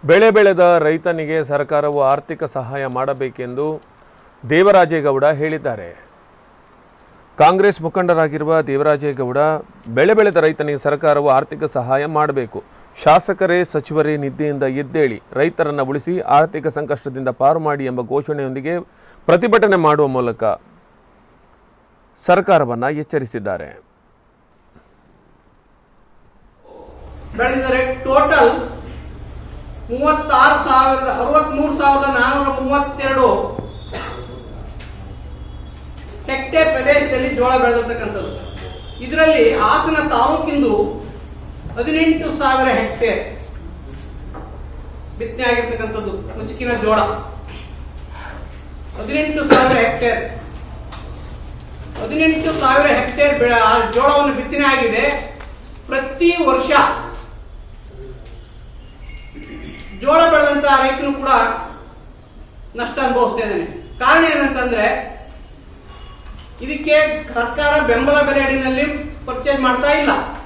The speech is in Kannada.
ಬೆಳೆ ಬೆಳೆದ ರೈತನಿಗೆ ಸರ್ಕಾರವು ಆರ್ಥಿಕ ಸಹಾಯ ಮಾಡಬೇಕೆಂದು ದೇವರಾಜೇಗೌಡ ಹೇಳಿದ್ದಾರೆ ಕಾಂಗ್ರೆಸ್ ಮುಖಂಡರಾಗಿರುವ ದೇವರಾಜೇಗೌಡ ಬೆಳೆ ಬೆಳೆದ ರೈತನಿಗೆ ಸರ್ಕಾರವು ಆರ್ಥಿಕ ಸಹಾಯ ಮಾಡಬೇಕು ಶಾಸಕರೇ ಸಚಿವರೇ ನಿದ್ದೆಯಿಂದ ಎದ್ದೇಳಿ ರೈತರನ್ನು ಉಳಿಸಿ ಆರ್ಥಿಕ ಸಂಕಷ್ಟದಿಂದ ಪಾರು ಮಾಡಿ ಎಂಬ ಘೋಷಣೆಯೊಂದಿಗೆ ಪ್ರತಿಭಟನೆ ಮಾಡುವ ಮೂಲಕ ಸರ್ಕಾರವನ್ನು ಎಚ್ಚರಿಸಿದ್ದಾರೆ ಬೆಳೆದಿದ್ದಾರೆ ಟೋಟಲ್ ಮೂವತ್ತಾರು ಸಾವಿರದ ಅರವತ್ಮೂರು ಸಾವಿರದ ನಾನ್ನೂರ ಮೂವತ್ತೆರಡು ಹೆಕ್ಟೇರ್ ಪ್ರದೇಶದಲ್ಲಿ ಜೋಳ ಬೆಳೆದಿರ್ತಕ್ಕಂಥದ್ದು ಇದರಲ್ಲಿ ಹಾಸನ ತಾಲೂಕಿಂದು ಹದಿನೆಂಟು ಸಾವಿರ ಹೆಕ್ಟೇರ್ ಬಿತ್ತನೆ ಆಗಿರ್ತಕ್ಕಂಥದ್ದು ಮುಸುಕಿನ ಜೋಳ ಹದಿನೆಂಟು ಸಾವಿರ ಹೆಕ್ಟೇರ್ ಹದಿನೆಂಟು ಸಾವಿರ ಹೆಕ್ಟೇರ್ ಬೆಳೆ ಆ ಜೋಳವನ್ನು ಬಿತ್ತನೆ ಆಗಿದೆ ಪ್ರತಿ ವರ್ಷ ಜೋಳ ಬೆಳೆದಂತ ರೈತನು ಕೂಡ ನಷ್ಟ ಅನುಭವಿಸ್ತಾ ಇದ್ದಾನೆ ಕಾರಣ ಏನಂತಂದ್ರೆ ಇದಕ್ಕೆ ಸರ್ಕಾರ ಬೆಂಬಲ ಬೆಲೆ ಅಡಿನಲ್ಲಿ ಪರ್ಚೇಸ್ ಮಾಡ್ತಾ ಇಲ್ಲ